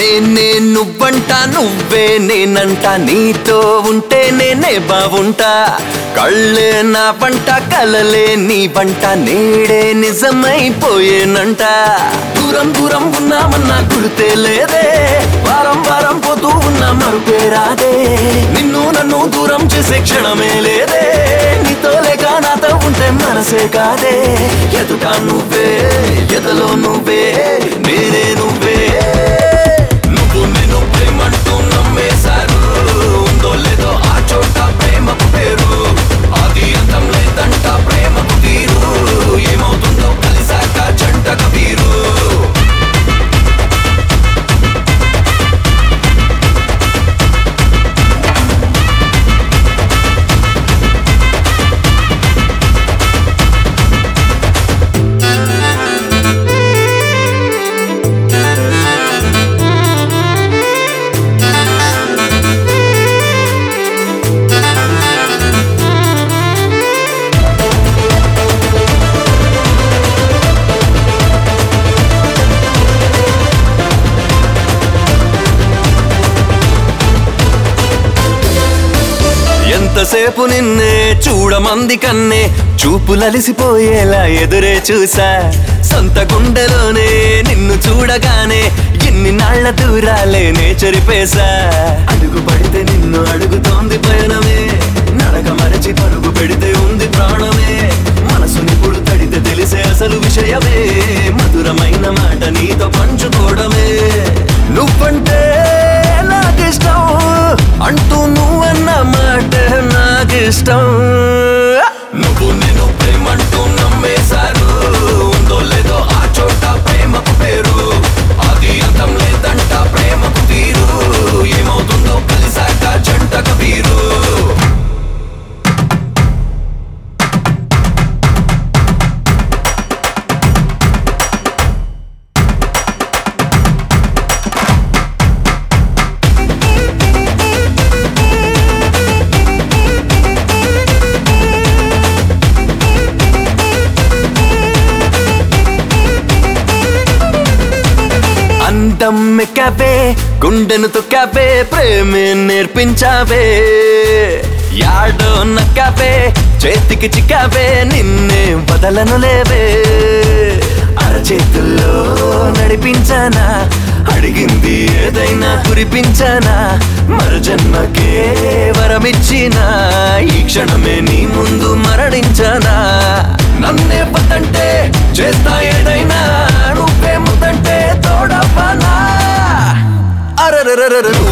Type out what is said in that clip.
నేనే నువ్వంట నువ్వే నేనంట నీతో ఉంటే నేనే బావుంటా కళ్ళే నా పంట కలలే నీ పంట నేడే నిజమైపోయేనంట దూరం దూరం ఉన్నామన్నా గుర్తే లేదే వారం వారం పోతూ ఉన్నా మరుపే రాదే నిన్ను నన్ను దూరం చేసే క్షణమే లేదే నీతో లేక నాతో ఉంటే మనసే కాదే ఎదుట నువ్వే ఎదలో నువ్వే నేనే నువ్వే నువ్వు నేను ప్రేమంటూ నమ్మేశారు ఉందో లేదో ఆ చోట ప్రేమకు పేరు అది అంతం లేదంట ప్రేమకు తీరు ఏమవుతుందో కలిసాక జంట కబీరు ఎంతసేపు నిన్నే చూడమంది కన్నే చూపులలిసిపోయేలా ఎదురే చూసా సొంత గుండెలోనే నిన్ను చూడగానే ఎన్ని నాళ్ల దూరాలేనే చెరిపేశా అడుగు పడితే నిన్ను అడుగుతోంది పయనమే నడక మరచి పరుగు పెడితే ఉంది ప్రాణమే మనసునిప్పుడు తడితే తెలిసే అసలు విషయమే మధురమైన మాట నీతో పంచుకోవడమే నువ్వంటే నాకిష్టం అంటూ నువ్వన్న మాట నాకిష్టం నువ్వు నేను ప్రేమంటూ నమ్మేశారు ఉందో లేదో ఆ చోట ప్రేమకు పేరు అది అంతం లేదంట ప్రేమకు తీరు ఏమవుతుందో కలిసాక జంట కబీరు అందం మెక్కవే గుండెను తొక్కవే ప్రేమే నేర్పించావే యాడో నక్కవే చేతికి చిక్కవే నిన్నే వదలను లేవే అరచేతుల్లో నడిపించానా అడిగింది ఏదైనా కురిపించానా మరు జన్మకే వరమిచ్చినా ఈ క్షణమే నీ ముందు మరణించానా నన్నే వద్దంటే చేస్తా ఏదైనా నువ్వే ముద్దంటే తోడపనా అరరరరరు